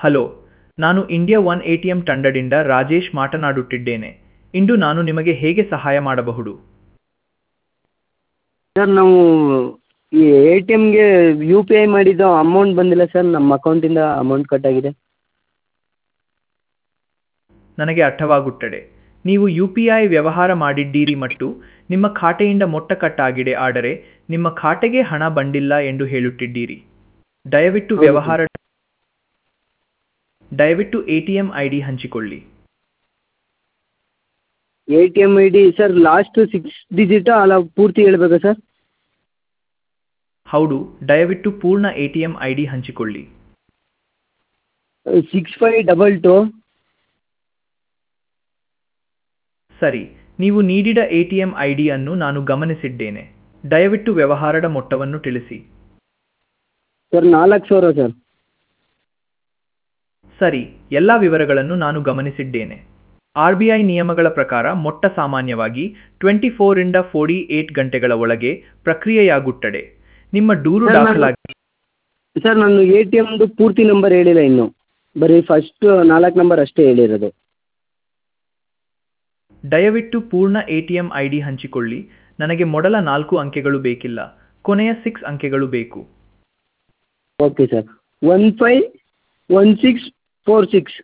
Hello ನಾನು India one A T M ತಂಡದಿಂದ ರಾಜೇಶ್ ಮಾತನಾಡುತ್ತಿದ್ದೇನೆ ಇಂದು ನಾನು ನಿಮಗೆ ಹೇಗೆ ಸಹಾಯ ಮಾಡಬಹುದು ಸರ್ ನಾವು ಈ ಎ ಟಿ ಎಮ್ಗೆ ಯು ಪಿ ಐ ಮಾಡಿದ್ದು ಅಮೌಂಟ್ ಬಂದಿಲ್ಲ ಸರ್ ನಮ್ಮ ಅಕೌಂಟಿಂದ ಅಮೌಂಟ್ ಕಟ್ಟಾಗಿದೆ ನನಗೆ ಅರ್ಥವಾಗುತ್ತದೆ ನೀವು ಯು ಪಿ ಐ ವ್ಯವಹಾರ ಮಾಡಿದ್ದೀರಿ ಮತ್ತು ನಿಮ್ಮ ಖಾತೆಯಿಂದ ಮೊತ್ತ ಕಟ್ಟಾಗಿದೆ ಆದರೆ ನಿಮ್ಮ ಖಾತೆಗೆ ಹಣ ಬಂದಿಲ್ಲ ಎಂದು ಹೇಳುತ್ತಿದ್ದೀರಿ ದಯವಿಟ್ಟು ಹೌದು. ವ್ಯವಹಾರ ದಯವಿಟ್ಟು A T M I D ಹಂಚಿಕೊಳ್ಳಿ A T M I D sir last six ಡಿಜಿಟಾ ಅಲ್ಲ ಪೂರ್ತಿ ಹೇಳ್ಬೇಕಾ ಸರ್ ಹೌದು ದಯವಿಟ್ಟು ಪೂರ್ಣ A T M I D ಹಂಚಿಕೊಳ್ಳಿ ಸಿಕ್ಸ್ ಫೈವ್ ಡಬಲ್ ಟು ಸರಿ ನೀವು ನೀಡಿದ ಎ ಟಿ ಎಂ ಐ ಡಿಯನ್ನು ನಾನು ಗಮನಿಸಿದ್ದೇನೆ ದಯವಿಟ್ಟು ವ್ಯವಹಾರದ ಮೊತ್ತವನ್ನು ತಿಳಿಸಿ ಸರ್ ನಾಲ್ಕು ಸಾವಿರ ಸರ್ ಸರಿ ಎಲ್ಲ ವಿವರಗಳನ್ನು ನಾನು ಗಮನಿಸಿದ್ದೇನೆ ಆರ್ ಬಿ ಐ ನಿಯಮಗಳ ಪ್ರಕಾರ ಮೊಟ್ಟ ಸಾಮಾನ್ಯವಾಗಿ ಟ್ವೆಂಟಿ ಫೋರಿಂದ ಫೋರ್ಟಿ ಏಟ್ ಗಂಟೆಗಳ ಒಳಗೆ ಪ್ರಕ್ರಿಯೆಯಾಗುತ್ತದೆ ನಿಮ್ಮ ದೂರು ಸರ್, ನಾನು- ದಾಖಲಾಗಿ ಸರ್ ನಾನು ಎ ಟಿ ಎಮ್ದು ಪೂರ್ತಿ ನಂಬರ್ ಹೇಳಿಲ್ಲ ಇನ್ನು ಬರೀ ಫಸ್ಟ್ ನಾಲ್ಕು ನಂಬರ್ ಅಷ್ಟೇ ಹೇಳಿರೋದು ದಯವಿಟ್ಟು ಪೂರ್ಣ A T M I D ಹಂಚಿಕೊಳ್ಳಿ ನನಗೆ ಮೊದಲ ನಾಲ್ಕು ಅಂಕೆಗಳು ಬೇಕಿಲ್ಲ ಕೊನೆಯ ಸಿಕ್ಸ್ ಅಂಕೆಗಳು ಬೇಕು okay sir one five one six four six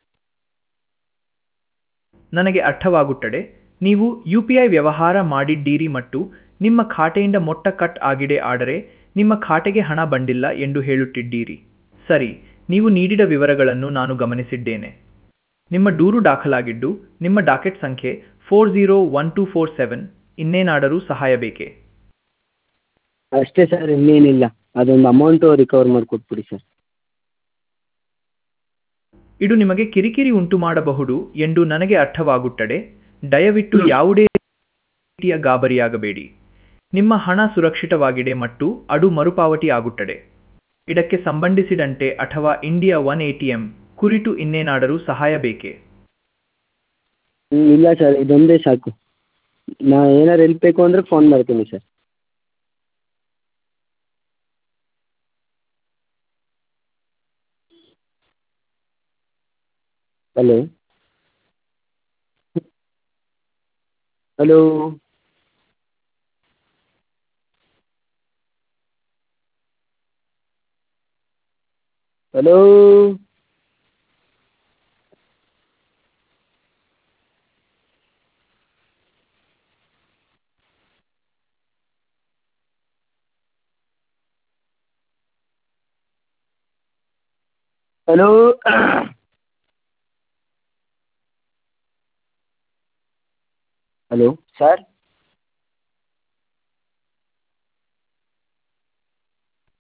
ನನಗೆ ಅರ್ಥವಾಗುತ್ತದೆ ನೀವು ಯು ಪಿ ಐ ವ್ಯವಹಾರ ಮಾಡಿದ್ದೀರಿ ಮತ್ತು ನಿಮ್ಮ ಖಾತೆಯಿಂದ ಮೊಟ್ಟ ಕಟ್ ಆಗಿದೆ ಆದರೆ ನಿಮ್ಮ ಖಾತೆಗೆ ಹಣ ಬಂದಿಲ್ಲ ಎಂದು ಹೇಳುತ್ತಿದ್ದೀರಿ ಸರಿ ನೀವು ನೀಡಿದ ವಿವರಗಳನ್ನು ನಾನು ಗಮನಿಸಿದ್ದೇನೆ ನಿಮ್ಮ ದೂರು ದಾಖಲಾಗಿದ್ದು ನಿಮ್ಮ ಡಾಕೆಟ್ ಸಂಖ್ಯೆ four zero one two four seven ಇನ್ನೇನಾದರೂ ಸಹಾಯ ಬೇಕೇ ಅಷ್ಟೇ ಸರ್ ಇನ್ನೇನಿಲ್ಲ ಅದೊಂದು ಅಮೌಂಟು ರಿಕವರ್ ಮಾಡಿಕೊಟ್ಬಿಡಿ ಸರ್ ಇದು ನಿಮಗೆ ಕಿರಿಕಿರಿ ಉಂಟು ಮಾಡಬಹುದು ಎಂದು ನನಗೆ ಅರ್ಥವಾಗುತ್ತದೆ ದಯವಿಟ್ಟು ಯಾವುದೇ ರೀತಿಯ ಗಾಬರಿಯಾಗಬೇಡಿ ನಿಮ್ಮ ಹಣ ಸುರಕ್ಷಿತವಾಗಿದೆ ಮತ್ತು ಅದು ಮರುಪಾವತಿ ಆಗುತ್ತದೆ ಇದಕ್ಕೆ ಸಂಬಂಧಿಸಿದಂತೆ ಅಥವಾ India one A T M ಕುರಿತು ಇನ್ನೇನಾದರೂ ಸಹಾಯ ಬೇಕೇ ಹ್ಮ್, ಇಲ್ಲ ಸರ್ ಇದೊಂದೇ ಸಾಕು ನಾ ಏನಾರು ಹೆಲ್ಪ್ ಬೇಕು ಅಂದರೆ ಫೋನ್ ಮಾಡ್ತೀನಿ sir hello hello hello hello hello sir